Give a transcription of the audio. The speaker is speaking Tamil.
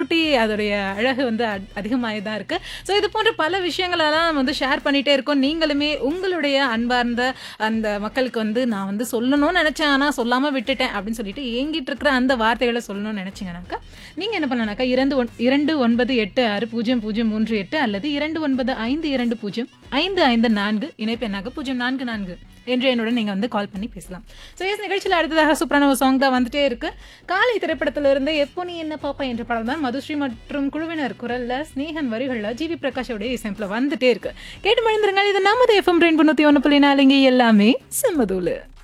கூட்டி அதோடைய அழகு வந்து அ- அதிகமாகி தான் இருக்கு ஸோ இது போன்ற பல விஷயங்களெல்லாம் வந்து ஷேர் பண்ணிட்டே இருக்கோம் நீங்களுமே உங்களுடைய அன்பார்ந்த அந்த மக்களுக்கு வந்து நான் வந்து சொல்லணும்னு நினைச்சேன் ஆனால் சொல்லாம விட்டுட்டேன் அப்படின்னு சொல்லிட்டு ஏங்கிட்டு இருக்கிற அந்த வார்த்தைகளை சொல்லணும்னு நினைச்சீங்கன்னாக்கா நீங்க என்ன பண்ணலாம்னாக்கா இரண்டு ஒன் இரண்டு ஒன்பது எட்டு ஆறு பூஜ்ஜியம் பூஜ்ஜியம் மூன்று எட்டு அல்லது இரண்டு ஒன்பது ஐந்து இரண்டு பூஜ்ஜியம் ஐந்து ஐந்து நான்கு இணைப்பு என்னாக பூஜ்ஜியம் நான்கு நான்கு என்று என்னுடன் நீங்க வந்து கால் பண்ணி பேசலாம் ஸோ எஸ் நிகழ்ச்சியில் அடுத்ததாக சூப்பரான ஒரு சாங் தான் வந்துட்டே இருக்கு காலை திரைப்படத்துல இருந்து எப்போ நீ என்ன பாப்பா என்ற படம் தான் மதுஸ்ரீ மற்றும் குழுவினர் குரல்ல ஸ்னேகன் வரிகள்ல ஜிவி பிரகாஷோடைய இசைப்பில் வந்துட்டே இருக்கு கேட்டு மழிந்திருங்கள் இது நமது எஃப்எம் ரெண்டு தொண்ணூத்தி ஒன்று புள்ளி நாலுங்க எல்லாமே செம்மதூலு